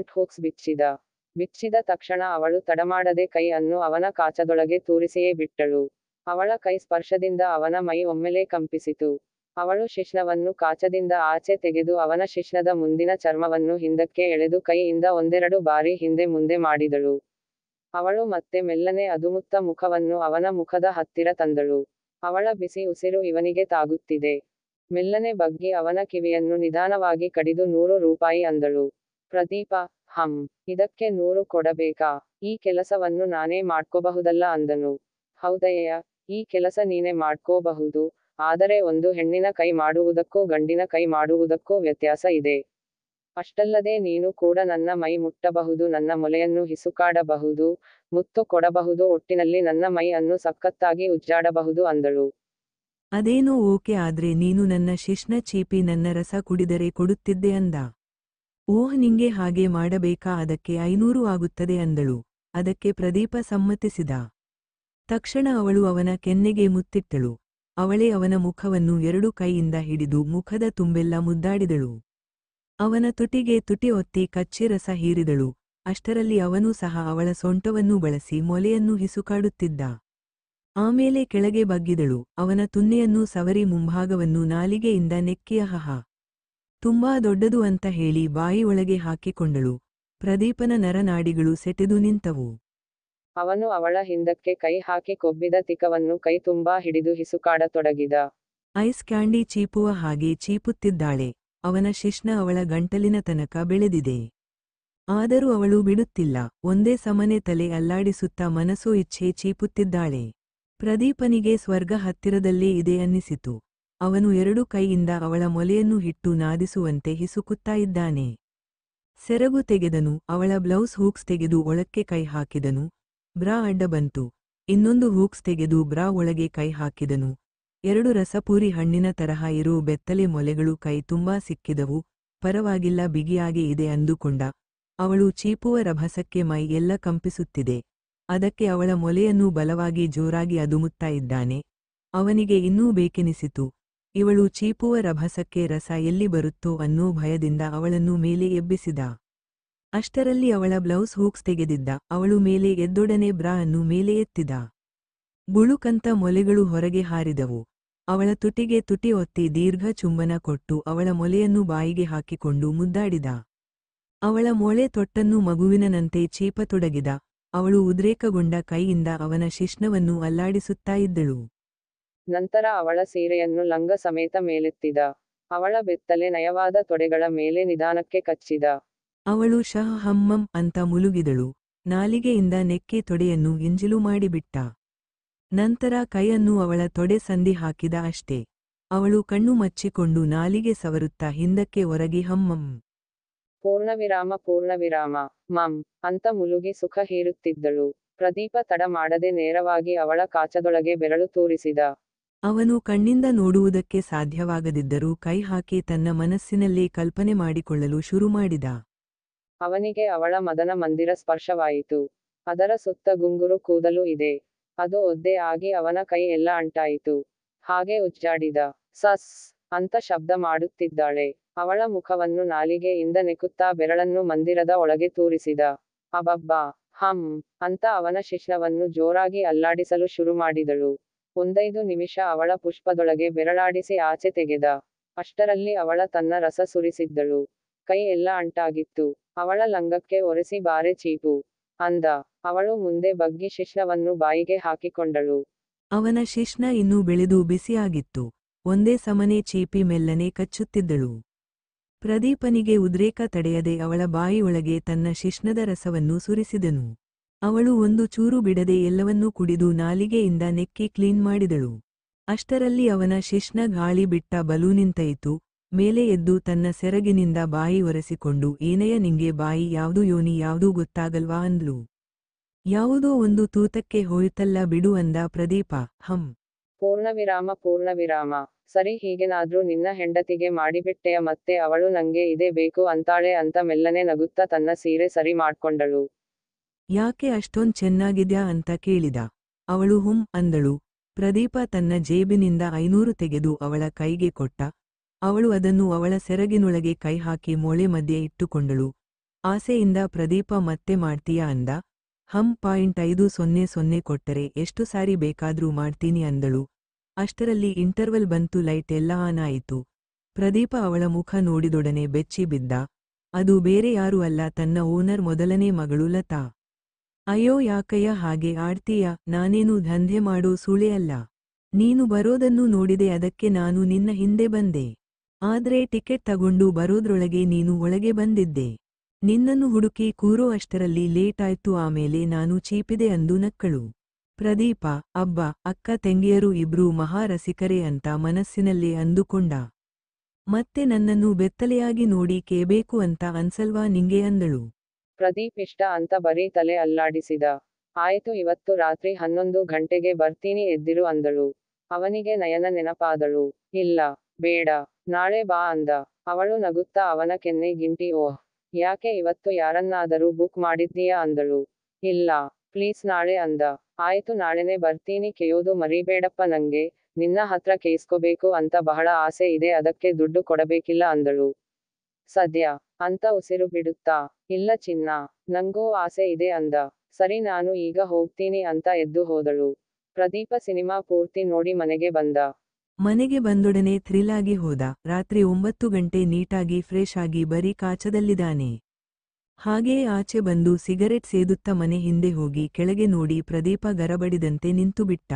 foot ಹೂಕ್ಸ್ ಬಿಚ್ಚಿದ ಬಿಚ್ಚಿದ ತಕ್ಷಣ ಅವಳು ತಡಮಾಡದೆ ಕೈ ಅನ್ನು ಅವನ ಕಾಚದೊಳಗೆ ತೂರಿಸಿಯೇ ಬಿಟ್ಟಳು ಅವಳ ಕೈ ಸ್ಪರ್ಶದಿಂದ ಅವನ ಮೈ ಒಮ್ಮೆಲೇ ಕಂಪಿಸಿತು ಅವಳು ಶಿಶ್ನವನ್ನು ಕಾಚದಿಂದ ಆಚೆ ತೆಗೆದು ಅವನ ಶಿಶ್ನದ ಮುಂದಿನ ಚರ್ಮವನ್ನು ಹಿಂದಕ್ಕೆ ಎಳೆದು ಕೈಯಿಂದ ಒಂದೆರಡು ಬಾರಿ ಹಿಂದೆ ಮುಂದೆ ಮಾಡಿದಳು ಅವಳು ಮತ್ತೆ ಮೆಲ್ಲನೆ ಅದುಮುತ್ತ ಮುಖವನ್ನು ಅವನ ಮುಖದ ಹತ್ತಿರ ತಂದಳು ಅವಳ ಬಿಸಿ ಉಸಿರು ಇವನಿಗೆ ತಾಗುತ್ತಿದೆ ಮೆಲ್ಲನೆ ಬಗ್ಗಿ ಅವನ ಕಿವಿಯನ್ನು ನಿಧಾನವಾಗಿ ಕಡಿದು ನೂರು ರೂಪಾಯಿ ಅಂದಳು ಪ್ರದೀಪ ಹಂ ಇದಕ್ಕೆ ನೂರು ಕೊಡಬೇಕಾ ಈ ಕೆಲಸವನ್ನು ನಾನೇ ಮಾಡ್ಕೋಬಹುದಲ್ಲ ಅಂದನು ಹೌದಯ್ಯ ಈ ಕೆಲಸ ನೀನೆ ಮಾಡ್ಕೋಬಹುದು ಆದರೆ ಒಂದು ಹೆಣ್ಣಿನ ಕೈ ಮಾಡುವುದಕ್ಕೂ ಗಂಡಿನ ಕೈ ಮಾಡುವುದಕ್ಕೂ ವ್ಯತ್ಯಾಸ ಇದೆ ಅಷ್ಟಲ್ಲದೆ ನೀನು ಕೂಡ ನನ್ನ ಮೈ ಮುಟ್ಟಬಹುದು ನನ್ನ ಮೊಲೆಯನ್ನು ಹಿಸುಕಾಡಬಹುದು ಮುತ್ತು ಕೊಡಬಹುದು ಒಟ್ಟಿನಲ್ಲಿ ನನ್ನ ಮೈ ಅನ್ನು ಸಖತ್ತಾಗಿ ಉಜ್ಜಾಡಬಹುದು ಅಂದಳು ಅದೇನೋ ಓಕೆ ಆದ್ರೆ ನೀನು ನನ್ನ ಶಿಶ್ನ ಚೀಪಿ ನನ್ನ ರಸ ಕುಡಿದರೆ ಕೊಡುತ್ತಿದ್ದೆ ಅಂದ ಓಹ್ ನಿಂಗೆ ಹಾಗೆ ಮಾಡಬೇಕಾ ಅದಕ್ಕೆ ಐನೂರು ಆಗುತ್ತದೆ ಅಂದಳು ಅದಕ್ಕೆ ಪ್ರದೀಪ ಸಮ್ಮತಿಸಿದ ತಕ್ಷಣ ಅವಳು ಅವನ ಕೆನ್ನೆಗೆ ಮುತ್ತಿಟ್ಟಳು ಅವಳೇ ಅವನ ಮುಖವನ್ನು ಎರಡು ಕೈಯಿಂದ ಹಿಡಿದು ಮುಖದ ತುಂಬೆಲ್ಲ ಮುದ್ದಾಡಿದಳು ಅವನ ತುಟಿಗೆ ತುಟಿ ಒತ್ತಿ ಕಚ್ಚಿ ರಸ ಹೀರಿದಳು ಅಷ್ಟರಲ್ಲಿ ಅವನೂ ಸಹ ಅವಳ ಸೊಂಟವನ್ನು ಬಳಸಿ ಮೊಲೆಯನ್ನು ಹಿಸುಕಾಡುತ್ತಿದ್ದ ಆಮೇಲೆ ಕೆಳಗೆ ಬಗ್ಗಿದಳು ಅವನ ತುನ್ನೆಯನ್ನು ಸವರಿ ಮುಂಭಾಗವನ್ನು ನಾಲಿಗೆಯಿಂದ ನೆಕ್ಕಿಯ ಹಹ ತುಂಬಾ ದೊಡ್ಡದು ಅಂತ ಹೇಳಿ ಬಾಯಿ ಒಳಗೆ ಹಾಕಿಕೊಂಡಳು ಪ್ರದೀಪನ ನರನಾಡಿಗಳು ಸೆಟೆದು ನಿಂತವು ಅವನು ಅವಳ ಹಿಂದಕ್ಕೆ ಕೈ ಹಾಕಿ ಕೊಬ್ಬಿದ ತಿಕವನ್ನು ಕೈ ತುಂಬಾ ಹಿಡಿದು ಹಿಸುಕಾಡತೊಡಗಿದ ಐಸ್ ಕ್ಯಾಂಡಿ ಚೀಪುವ ಹಾಗೆ ಚೀಪುತ್ತಿದ್ದಾಳೆ ಅವನ ಶಿಶ್ನ ಅವಳ ಗಂಟಲಿನ ತನಕ ಬೆಳೆದಿದೆ ಆದರೂ ಅವಳು ಬಿಡುತ್ತಿಲ್ಲ ಒಂದೇ ಸಮನೆ ತಲೆ ಅಲ್ಲಾಡಿಸುತ್ತಾ ಮನಸ್ಸೋ ಇಚ್ಛೆ ಚೀಪುತ್ತಿದ್ದಾಳೆ ಪ್ರದೀಪನಿಗೆ ಸ್ವರ್ಗ ಹತ್ತಿರದಲ್ಲೇ ಇದೆ ಅನ್ನಿಸಿತು ಅವನು ಎರಡು ಕೈಯಿಂದ ಅವಳ ಮೊಲೆಯನ್ನು ಹಿಟ್ಟು ನಾದಿಸುವಂತೆ ಹಿಸುಕುತ್ತಾ ಇದ್ದಾನೆ ಸೆರಗು ತೆಗೆದನು ಅವಳ ಬ್ಲೌಸ್ ಹೂಕ್ಸ್ ತೆಗೆದು ಒಳಕ್ಕೆ ಕೈ ಹಾಕಿದನು ಬ್ರಾ ಅಡ್ಡ ಬಂತು ಇನ್ನೊಂದು ಹೂಕ್ಸ್ ತೆಗೆದು ಬ್ರಾ ಒಳಗೆ ಕೈ ಹಾಕಿದನು ಎರಡು ರಸಪೂರಿ ಹಣ್ಣಿನ ತರಹ ಇರೋ ಬೆತ್ತಲೆ ಮೊಲೆಗಳು ಕೈ ತುಂಬಾ ಸಿಕ್ಕಿದವು ಪರವಾಗಿಲ್ಲ ಬಿಗಿಯಾಗಿ ಇದೆ ಅಂದುಕೊಂಡ ಅವಳು ಚೀಪುವ ರಭಸಕ್ಕೆ ಮೈ ಎಲ್ಲ ಕಂಪಿಸುತ್ತಿದೆ ಅದಕ್ಕೆ ಅವಳ ಮೊಲೆಯನ್ನು ಬಲವಾಗಿ ಜೋರಾಗಿ ಅದುಮುತ್ತಾ ಇದ್ದಾನೆ ಅವನಿಗೆ ಇನ್ನೂ ಬೇಕೆನಿಸಿತು ಇವಳು ಚೀಪುವ ರಭಸಕ್ಕೆ ರಸ ಎಲ್ಲಿ ಬರುತ್ತೋ ಅನ್ನೋ ಭಯದಿಂದ ಅವಳನ್ನು ಮೇಲೆ ಎಬ್ಬಿಸಿದ ಅಷ್ಟರಲ್ಲಿ ಅವಳ ಬ್ಲೌಸ್ ಹೂಕ್ಸ್ ತೆಗೆದಿದ್ದ ಅವಳು ಮೇಲೆ ಎದ್ದೊಡನೆ ಬ್ರಾ ಅನ್ನು ಮೇಲೆ ಎತ್ತಿದ ಬುಳುಕಂತ ಮೊಲೆಗಳು ಹೊರಗೆ ಹಾರಿದವು ಅವಳ ತುಟಿಗೆ ತುಟಿ ಒತ್ತಿ ದೀರ್ಘ ಚುಂಬನ ಕೊಟ್ಟು ಅವಳ ಮೊಲೆಯನ್ನು ಬಾಯಿಗೆ ಹಾಕಿಕೊಂಡು ಮುದ್ದಾಡಿದ ಅವಳ ಮೊಳೆ ತೊಟ್ಟನ್ನು ಮಗುವಿನಂತೆ ಚೀಪತೊಡಗಿದ ಅವಳು ಉದ್ರೇಕಗೊಂಡ ಕೈಯಿಂದ ಅವನ ಶಿಶ್ನವನ್ನು ಅಲ್ಲಾಡಿಸುತ್ತಾ ಇದ್ದಳು ನಂತರ ಅವಳ ಸೀರೆಯನ್ನು ಲಂಗ ಸಮೇತ ಮೇಲೆತ್ತಿದ ಅವಳ ಬೆತ್ತಲೆ ನಯವಾದ ತೊಡೆಗಳ ಮೇಲೆ ನಿಧಾನಕ್ಕೆ ಕಚ್ಚಿದ ಅವಳು ಶಹ ಹಮ್ಮಂ ಅಂತ ಮುಲುಗಿದಳು ನಾಲಿಗೆಯಿಂದ ನೆಕ್ಕಿ ತೊಡೆಯನ್ನು ಎಂಜಿಲು ಮಾಡಿಬಿಟ್ಟ ನಂತರ ಕೈಯನ್ನು ಅವಳ ತೊಡೆ ಸಂಧಿ ಹಾಕಿದ ಅಷ್ಟೇ ಅವಳು ಕಣ್ಣು ಮಚ್ಚಿಕೊಂಡು ನಾಲಿಗೆ ಸವರುತ್ತಾ ಹಿಂದಕ್ಕೆ ಒರಗಿ ಹಮ್ಮಂ ಪೂರ್ಣವಿರಾಮ ಪೂರ್ಣವಿರಾಮ ಮಂ ಅಂತ ಮುಲುಗಿ ಸುಖ ಹೀರುತ್ತಿದ್ದಳು ಪ್ರದೀಪ ತಡ ಮಾಡದೆ ನೇರವಾಗಿ ಅವಳ ಕಾಚದೊಳಗೆ ಬೆರಳು ತೂರಿಸಿದ ಅವನು ಕಣ್ಣಿಂದ ನೋಡುವುದಕ್ಕೆ ಸಾಧ್ಯವಾಗದಿದ್ದರೂ ಕೈ ಹಾಕಿ ತನ್ನ ಮನಸ್ಸಿನಲ್ಲೇ ಕಲ್ಪನೆ ಮಾಡಿಕೊಳ್ಳಲು ಶುರು ಮಾಡಿದ ಅವನಿಗೆ ಅವಳ ಮದನ ಮಂದಿರ ಸ್ಪರ್ಶವಾಯಿತು ಅದರ ಸುತ್ತ ಗುಂಗುರು ಕೂದಲು ಇದೆ ಅದು ಒದ್ದೆ ಆಗಿ ಅವನ ಕೈ ಎಲ್ಲ ಅಂಟಾಯಿತು ಹಾಗೆ ಉಜ್ಜಾಡಿದ ಸಸ್ ಅಂತ ಶಬ್ದ ಮಾಡುತ್ತಿದ್ದಾಳೆ ಅವಳ ಮುಖವನ್ನು ನಾಲಿಗೆಯಿಂದ ನೆಕುತ್ತಾ ಬೆರಳನ್ನು ಮಂದಿರದ ಒಳಗೆ ತೂರಿಸಿದ ಅಬಬ್ಬಾ ಹಂ ಅಂತ ಅವನ ಶಿಶ್ನವನ್ನು ಜೋರಾಗಿ ಅಲ್ಲಾಡಿಸಲು ಶುರು ಮಾಡಿದಳು ಒಂದೈದು ನಿಮಿಷ ಅವಳ ಪುಷ್ಪದೊಳಗೆ ಬೆರಳಾಡಿಸಿ ಆಚೆ ತೆಗೆದ ಅಷ್ಟರಲ್ಲಿ ಅವಳ ತನ್ನ ರಸ ಸುರಿಸಿದ್ದಳು ಕೈ ಎಲ್ಲ ಅಂಟಾಗಿತ್ತು ಅವಳ ಲಂಗಕ್ಕೆ ಒರೆಸಿ ಬಾರೆ ಚೀಪು ಅಂದ ಅವಳು ಮುಂದೆ ಬಗ್ಗಿ ಶಿಶ್ನವನ್ನು ಬಾಯಿಗೆ ಹಾಕಿಕೊಂಡಳು ಅವನ ಶಿಶ್ನ ಇನ್ನೂ ಬೆಳೆದು ಬಿಸಿಯಾಗಿತ್ತು ಒಂದೇ ಸಮನೆ ಚೀಪಿ ಮೆಲ್ಲನೆ ಕಚ್ಚುತ್ತಿದ್ದಳು ಪ್ರದೀಪನಿಗೆ ಉದ್ರೇಕ ತಡೆಯದೆ ಅವಳ ಬಾಯಿಯೊಳಗೆ ತನ್ನ ಶಿಶ್ನದ ರಸವನ್ನು ಸುರಿಸಿದನು ಅವಳು ಒಂದು ಚೂರು ಬಿಡದೆ ಎಲ್ಲವನ್ನೂ ಕುಡಿದು ನಾಲಿಗೆಯಿಂದ ನೆಕ್ಕಿ ಕ್ಲೀನ್ ಮಾಡಿದಳು ಅಷ್ಟರಲ್ಲಿ ಅವನ ಶಿಶ್ನ ಗಾಳಿ ಬಿಟ್ಟ ಬಲೂನಿಂತಾಯಿತು ಮೇಲೆ ಎದ್ದು ತನ್ನ ಸೆರಗಿನಿಂದ ಬಾಯಿ ಒರೆಸಿಕೊಂಡು ಏನಯ್ಯ ನಿಂಗೆ ಬಾಯಿ ಯಾವ್ದು ಯೋನಿ ಯಾವ್ದೂ ಗೊತ್ತಾಗಲ್ವಾ ಅಂದ್ಲು ಯಾವುದೋ ಒಂದು ತೂತಕ್ಕೆ ಹೋಯ್ತಲ್ಲ ಬಿಡು ಅಂದ ಪ್ರದೀಪ ಹಂ ಪೂರ್ಣವಿರಾಮ ಪೂರ್ಣವಿರಾಮ ಸರಿ ಹೀಗೇನಾದ್ರೂ ನಿನ್ನ ಹೆಂಡತಿಗೆ ಮಾಡಿಬಿಟ್ಟೆಯ ಮತ್ತೆ ಅವಳು ನಂಗೆ ಇದೇ ಬೇಕು ಅಂತಾಳೆ ಅಂತ ಮೆಲ್ಲನೆ ನಗುತ್ತಾ ತನ್ನ ಸೀರೆ ಸರಿ ಮಾಡ್ಕೊಂಡಳು ಯಾಕೆ ಅಷ್ಟೊಂದ್ ಚೆನ್ನಾಗಿದ್ಯಾ ಅಂತ ಕೇಳಿದ ಅವಳು ಹುಂ ಅಂದಳು ಪ್ರದೀಪ ತನ್ನ ಜೇಬಿನಿಂದ ಐನೂರು ತೆಗೆದು ಅವಳ ಕೈಗೆ ಕೊಟ್ಟ ಅವಳು ಅದನ್ನು ಅವಳ ಸೆರಗಿನೊಳಗೆ ಕೈ ಹಾಕಿ ಮೊಳೆ ಮಧ್ಯೆ ಇಟ್ಟುಕೊಂಡಳು ಆಸೆಯಿಂದ ಪ್ರದೀಪ ಮತ್ತೆ ಮಾಡ್ತೀಯಾ ಅಂದ ಹಂ ಪಾಯಿಂಟ್ ಐದು ಸೊನ್ನೆ ಸೊನ್ನೆ ಕೊಟ್ಟರೆ ಎಷ್ಟು ಸಾರಿ ಬೇಕಾದ್ರೂ ಮಾಡ್ತೀನಿ ಅಂದಳು ಅಷ್ಟರಲ್ಲಿ ಇಂಟರ್ವಲ್ ಬಂತು ಲೈಟ್ ಎಲ್ಲ ಆನ್ ಆಯಿತು ಪ್ರದೀಪ ಅವಳ ಮುಖ ನೋಡಿದೊಡನೆ ಬೆಚ್ಚಿ ಬಿದ್ದ ಅದು ಬೇರೆ ಯಾರೂ ಅಲ್ಲ ತನ್ನ ಓನರ್ ಮೊದಲನೇ ಮಗಳು ಲತಾ ಅಯ್ಯೋ ಯಾಕಯ್ಯ ಹಾಗೆ ಆಡ್ತೀಯ ನಾನೇನು ದಂಧೆ ಮಾಡೋ ಸೂಳೆ ಅಲ್ಲ ನೀನು ಬರೋದನ್ನು ನೋಡಿದೆ ಅದಕ್ಕೆ ನಾನು ನಿನ್ನ ಹಿಂದೆ ಬಂದೆ ಆದ್ರೆ ಟಿಕೆಟ್ ತಗೊಂಡು ಬರೋದ್ರೊಳಗೆ ನೀನು ಒಳಗೆ ಬಂದಿದ್ದೆ ನಿನ್ನನ್ನು ಹುಡುಕಿ ಕೂರೋ ಅಷ್ಟರಲ್ಲಿ ಲೇಟ್ ಆಯ್ತು ಆಮೇಲೆ ನಾನು ಚೀಪಿದೆ ಅಂದು ನಕ್ಕಳು ಪ್ರದೀಪ ಅಬ್ಬ ಅಕ್ಕ ತಂಗಿಯರು ಇಬ್ರೂ ಮಹಾರಸಿಕರೇ ಅಂತ ಮನಸ್ಸಿನಲ್ಲೇ ಅಂದುಕೊಂಡ ಮತ್ತೆ ನನ್ನನ್ನು ಬೆತ್ತಲೆಯಾಗಿ ನೋಡಿ ಕೇಬೇಕು ಅಂತ ಅನ್ಸಲ್ವಾ ನಿಂಗೆ ಅಂದಳು ಪ್ರದೀಪ್ ಇಷ್ಟ ಅಂತ ಬರೀ ತಲೆ ಅಲ್ಲಾಡಿಸಿದ ಆಯ್ತು ಇವತ್ತು ರಾತ್ರಿ ಹನ್ನೊಂದು ಗಂಟೆಗೆ ಬರ್ತೀನಿ ಎದ್ದಿರು ಅಂದಳು ಅವನಿಗೆ ನಯನ ನೆನಪಾದಳು ಇಲ್ಲ ಬೇಡ ನಾಳೆ ಬಾ ಅಂದ ಅವಳು ನಗುತ್ತಾ ಅವನ ಕೆನ್ನೆ ಗಿಂಟಿ ಓಹ್ ಯಾಕೆ ಇವತ್ತು ಯಾರನ್ನಾದರೂ ಬುಕ್ ಮಾಡಿದ್ದೀಯಾ ಅಂದಳು ಇಲ್ಲ ಪ್ಲೀಸ್ ನಾಳೆ ಅಂದ ಆಯ್ತು ನಾಳೆನೆ ಬರ್ತೀನಿ ಕೆಯೋದು ಮರಿಬೇಡಪ್ಪ ನಂಗೆ ನಿನ್ನ ಹತ್ರ ಕೇಸ್ಕೋಬೇಕು ಅಂತ ಬಹಳ ಆಸೆ ಇದೆ ಅದಕ್ಕೆ ದುಡ್ಡು ಕೊಡಬೇಕಿಲ್ಲ ಅಂದಳು ಸದ್ಯ ಅಂತ ಉಸಿರು ಬಿಡುತ್ತಾ ಇಲ್ಲ ಚಿನ್ನ ನಂಗೂ ಆಸೆ ಇದೆ ಅಂದ ಸರಿ ನಾನು ಈಗ ಹೋಗ್ತೀನಿ ಅಂತ ಎದ್ದು ಹೋದಳು ಪ್ರದೀಪ ಸಿನಿಮಾ ಪೂರ್ತಿ ನೋಡಿ ಮನೆಗೆ ಬಂದ ಮನೆಗೆ ಬಂದೊಡನೆ ಥ್ರಿಲ್ ಆಗಿ ಹೋದ ರಾತ್ರಿ ಒಂಬತ್ತು ಗಂಟೆ ನೀಟಾಗಿ ಫ್ರೆಶ್ ಆಗಿ ಬರೀ ಕಾಚದಲ್ಲಿದ್ದಾನೆ ಹಾಗೆಯೇ ಆಚೆ ಬಂದು ಸಿಗರೆಟ್ ಸೇದುತ್ತ ಮನೆ ಹಿಂದೆ ಹೋಗಿ ಕೆಳಗೆ ನೋಡಿ ಪ್ರದೀಪ ಗರಬಡಿದಂತೆ ನಿಂತುಬಿಟ್ಟ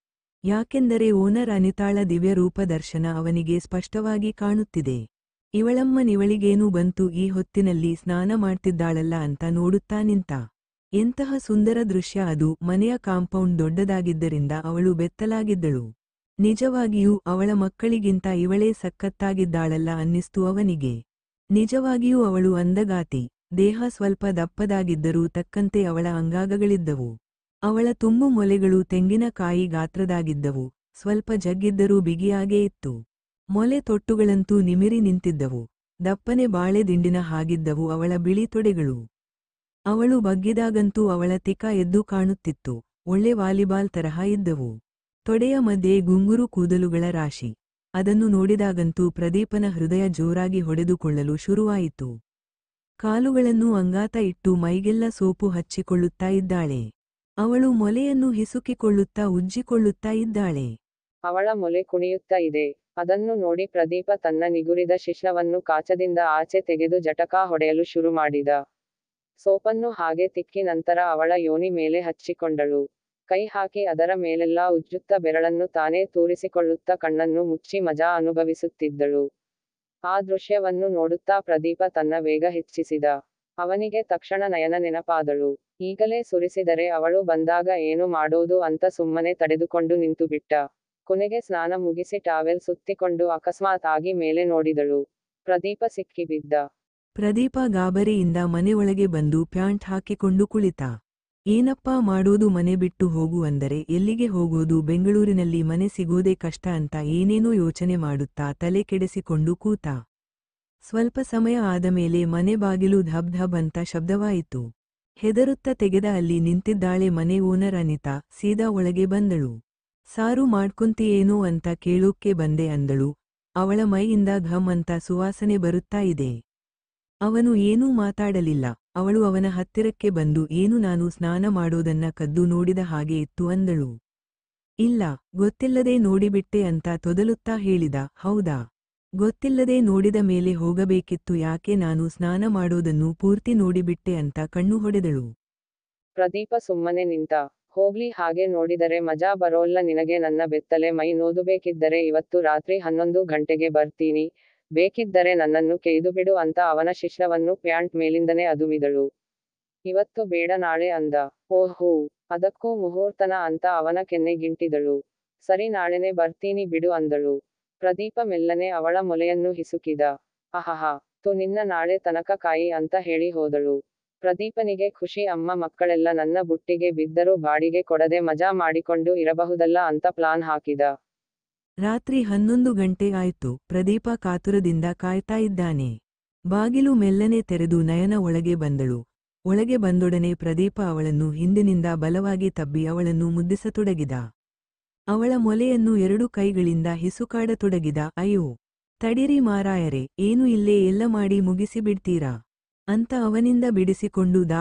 ಯಾಕೆಂದರೆ ಓನರ್ ಅನಿತಾಳ ದಿವ್ಯ ರೂಪ ದರ್ಶನ ಅವನಿಗೆ ಸ್ಪಷ್ಟವಾಗಿ ಕಾಣುತ್ತಿದೆ ಇವಳಮ್ಮನಿವಳಿಗೇನು ಬಂತು ಈ ಹೊತ್ತಿನಲ್ಲಿ ಸ್ನಾನ ಮಾಡ್ತಿದ್ದಾಳಲ್ಲ ಅಂತ ನೋಡುತ್ತಾ ನಿಂತ ಎಂತಹ ಸುಂದರ ದೃಶ್ಯ ಅದು ಮನೆಯ ಕಾಂಪೌಂಡ್ ದೊಡ್ಡದಾಗಿದ್ದರಿಂದ ಅವಳು ಬೆತ್ತಲಾಗಿದ್ದಳು ನಿಜವಾಗಿಯೂ ಅವಳ ಮಕ್ಕಳಿಗಿಂತ ಇವಳೇ ಸಖತ್ತಾಗಿದ್ದಾಳಲ್ಲ ಅನ್ನಿಸ್ತು ಅವನಿಗೆ ನಿಜವಾಗಿಯೂ ಅವಳು ಅಂದಗಾತಿ ದೇಹ ಸ್ವಲ್ಪ ದಪ್ಪದಾಗಿದ್ದರೂ ತಕ್ಕಂತೆ ಅವಳ ಅಂಗಾಗಗಳಿದ್ದವು ಅವಳ ತುಂಬು ಮೊಲೆಗಳು ತೆಂಗಿನಕಾಯಿ ಗಾತ್ರದಾಗಿದ್ದವು ಸ್ವಲ್ಪ ಜಗ್ಗಿದ್ದರೂ ಬಿಗಿಯಾಗೇ ಇತ್ತು ಮೊಲೆ ತೊಟ್ಟುಗಳಂತೂ ನಿಮಿರಿ ನಿಂತಿದ್ದವು ದಪ್ಪನೆ ಬಾಳೆ ದಿಂಡಿನ ಹಾಗಿದ್ದವು ಅವಳ ಬಿಳಿ ತೊಡೆಗಳು ಅವಳು ಬಗ್ಗಿದಾಗಂತೂ ಅವಳ ತಿಕ ಎದ್ದು ಕಾಣುತ್ತಿತ್ತು ಒಳ್ಳೆ ವಾಲಿಬಾಲ್ ತರಹ ಇದ್ದವು ತೊಡೆಯ ಮಧ್ಯೆ ಗುಂಗುರು ಕೂದಲುಗಳ ರಾಶಿ ಅದನ್ನು ನೋಡಿದಾಗಂತೂ ಪ್ರದೀಪನ ಹೃದಯ ಜೋರಾಗಿ ಹೊಡೆದುಕೊಳ್ಳಲು ಶುರುವಾಯಿತು ಕಾಲುಗಳನ್ನು ಅಂಗಾತ ಇಟ್ಟು ಮೈಗೆಲ್ಲ ಸೋಪು ಹಚ್ಚಿಕೊಳ್ಳುತ್ತಾ ಇದ್ದಾಳೆ ಅವಳು ಮೊಲೆಯನ್ನು ಹಿಸುಕಿಕೊಳ್ಳುತ್ತಾ ಉಜ್ಜಿಕೊಳ್ಳುತ್ತಾ ಇದ್ದಾಳೆ ಅವಳ ಮೊಲೆ ಕುಣಿಯುತ್ತಾ ಇದೆ ಅದನ್ನು ನೋಡಿ ಪ್ರದೀಪ ತನ್ನ ನಿಗುರಿದ ಶಿಶ್ನವನ್ನು ಕಾಚದಿಂದ ಆಚೆ ತೆಗೆದು ಜಟಕಾ ಹೊಡೆಯಲು ಶುರು ಮಾಡಿದ ಸೋಪನ್ನು ಹಾಗೆ ತಿಕ್ಕಿ ನಂತರ ಅವಳ ಯೋನಿ ಮೇಲೆ ಹಚ್ಚಿಕೊಂಡಳು ಕೈ ಹಾಕಿ ಅದರ ಮೇಲೆಲ್ಲ ಉಜ್ಜುತ್ತ ಬೆರಳನ್ನು ತಾನೇ ತೂರಿಸಿಕೊಳ್ಳುತ್ತಾ ಕಣ್ಣನ್ನು ಮುಚ್ಚಿ ಮಜಾ ಅನುಭವಿಸುತ್ತಿದ್ದಳು ಆ ದೃಶ್ಯವನ್ನು ನೋಡುತ್ತಾ ಪ್ರದೀಪ ತನ್ನ ವೇಗ ಹೆಚ್ಚಿಸಿದ ಅವನಿಗೆ ತಕ್ಷಣ ನಯನ ನೆನಪಾದಳು ಈಗಲೇ ಸುರಿಸಿದರೆ ಅವಳು ಬಂದಾಗ ಏನು ಮಾಡೋದು ಅಂತ ಸುಮ್ಮನೆ ತಡೆದುಕೊಂಡು ನಿಂತುಬಿಟ್ಟ ಕೊನೆಗೆ ಸ್ನಾನ ಮುಗಿಸಿ ಟಾವೆಲ್ ಸುತ್ತಿಕೊಂಡು ಅಕಸ್ಮಾತ್ ಆಗಿ ಮೇಲೆ ನೋಡಿದಳು ಪ್ರದೀಪ ಸಿಕ್ಕಿಬಿದ್ದ ಪ್ರದೀಪ ಗಾಬರಿಯಿಂದ ಮನೆ ಒಳಗೆ ಬಂದು ಪ್ಯಾಂಟ್ ಹಾಕಿಕೊಂಡು ಕುಳಿತ ಏನಪ್ಪಾ ಮಾಡೋದು ಮನೆ ಬಿಟ್ಟು ಹೋಗು ಅಂದರೆ ಎಲ್ಲಿಗೆ ಹೋಗೋದು ಬೆಂಗಳೂರಿನಲ್ಲಿ ಮನೆ ಸಿಗೋದೇ ಕಷ್ಟ ಅಂತ ಏನೇನೋ ಯೋಚನೆ ಮಾಡುತ್ತಾ ತಲೆ ಕೆಡಿಸಿಕೊಂಡು ಕೂತ ಸ್ವಲ್ಪ ಸಮಯ ಆದಮೇಲೆ ಮನೆ ಬಾಗಿಲು ಧಬ್ ಧಬ್ ಅಂತ ಶಬ್ದವಾಯಿತು ಹೆದರುತ್ತ ತೆಗೆದ ಅಲ್ಲಿ ನಿಂತಿದ್ದಾಳೆ ಮನೆ ಓನರ್ ಅನಿತಾ ಸೀದಾ ಒಳಗೆ ಬಂದಳು ಸಾರು ಮಾಡ್ಕೊಂತಿಯೇನೋ ಅಂತ ಕೇಳೋಕ್ಕೆ ಬಂದೆ ಅಂದಳು ಅವಳ ಮೈಯಿಂದ ಘಮ್ ಅಂತ ಸುವಾಸನೆ ಬರುತ್ತಾ ಇದೆ ಅವನು ಏನೂ ಮಾತಾಡಲಿಲ್ಲ ಅವಳು ಅವನ ಹತ್ತಿರಕ್ಕೆ ಬಂದು ಏನು ನಾನು ಸ್ನಾನ ಮಾಡೋದನ್ನ ಕದ್ದು ನೋಡಿದ ಹಾಗೆ ಇತ್ತು ಅಂದಳು ಇಲ್ಲ ಗೊತ್ತಿಲ್ಲದೆ ನೋಡಿಬಿಟ್ಟೆ ಅಂತ ತೊದಲುತ್ತಾ ಹೇಳಿದ ಹೌದಾ ಗೊತ್ತಿಲ್ಲದೆ ನೋಡಿದ ಮೇಲೆ ಹೋಗಬೇಕಿತ್ತು ಯಾಕೆ ನಾನು ಸ್ನಾನ ಮಾಡೋದನ್ನು ಪೂರ್ತಿ ನೋಡಿಬಿಟ್ಟೆ ಅಂತ ಕಣ್ಣು ಹೊಡೆದಳು ಪ್ರದೀಪ ಸುಮ್ಮನೆ ನಿಂತ ಹೋಗ್ಲಿ ಹಾಗೆ ನೋಡಿದರೆ ಮಜಾ ಬರೋಲ್ಲ ನಿನಗೆ ನನ್ನ ಬೆತ್ತಲೆ ಮೈ ನೋದುಬೇಕಿದ್ದರೆ ಇವತ್ತು ರಾತ್ರಿ ಹನ್ನೊಂದು ಗಂಟೆಗೆ ಬರ್ತೀನಿ ಬೇಕಿದ್ದರೆ ನನ್ನನ್ನು ಕೆಯ್ದುಬಿಡು ಅಂತ ಅವನ ಶಿಶ್ನವನ್ನು ಪ್ಯಾಂಟ್ ಮೇಲಿಂದನೇ ಅದುಮಿದಳು ಇವತ್ತು ಬೇಡ ನಾಳೆ ಅಂದ ಓಹೋ ಅದಕ್ಕೂ ಮುಹೂರ್ತನ ಅಂತ ಅವನ ಕೆನ್ನೆ ಗಿಂಟಿದಳು ಸರಿ ನಾಳೆನೆ ಬರ್ತೀನಿ ಬಿಡು ಅಂದಳು ಪ್ರದೀಪ ಮೆಲ್ಲನೆ ಅವಳ ಮೊಲೆಯನ್ನು ಹಿಸುಕಿದ ಅಹಹ ತು ನಿನ್ನ ನಾಳೆ ತನಕ ಕಾಯಿ ಅಂತ ಹೇಳಿ ಹೋದಳು ಪ್ರದೀಪನಿಗೆ ಖುಷಿ ಅಮ್ಮ ಮಕ್ಕಳೆಲ್ಲ ನನ್ನ ಬುಟ್ಟಿಗೆ ಬಿದ್ದರೂ ಬಾಡಿಗೆ ಕೊಡದೆ ಮಜಾ ಮಾಡಿಕೊಂಡು ಇರಬಹುದಲ್ಲ ಅಂತ ಪ್ಲಾನ್ ಹಾಕಿದ ರಾತ್ರಿ ಹನ್ನೊಂದು ಗಂಟೆ ಆಯ್ತು ಪ್ರದೀಪ ಕಾತುರದಿಂದ ಕಾಯ್ತಾ ಇದ್ದಾನೆ ಬಾಗಿಲು ಮೆಲ್ಲನೆ ತೆರೆದು ನಯನ ಒಳಗೆ ಬಂದಳು ಒಳಗೆ ಬಂದೊಡನೆ ಪ್ರದೀಪ ಅವಳನ್ನು ಹಿಂದಿನಿಂದ ಬಲವಾಗಿ ತಬ್ಬಿ ಅವಳನ್ನು ಮುದ್ದಿಸತೊಡಗಿದ ಅವಳ ಮೊಲೆಯನ್ನು ಎರಡು ಕೈಗಳಿಂದ ಹಿಸುಕಾಡತೊಡಗಿದ ಅಯ್ಯೋ ತಡಿರಿ ಮಾರಾಯರೆ ಏನು ಇಲ್ಲೇ ಎಲ್ಲ ಮಾಡಿ ಮುಗಿಸಿಬಿಡ್ತೀರಾ ಅಂತ ಅವನಿಂದ ಬಿಡಿಸಿಕೊಂಡು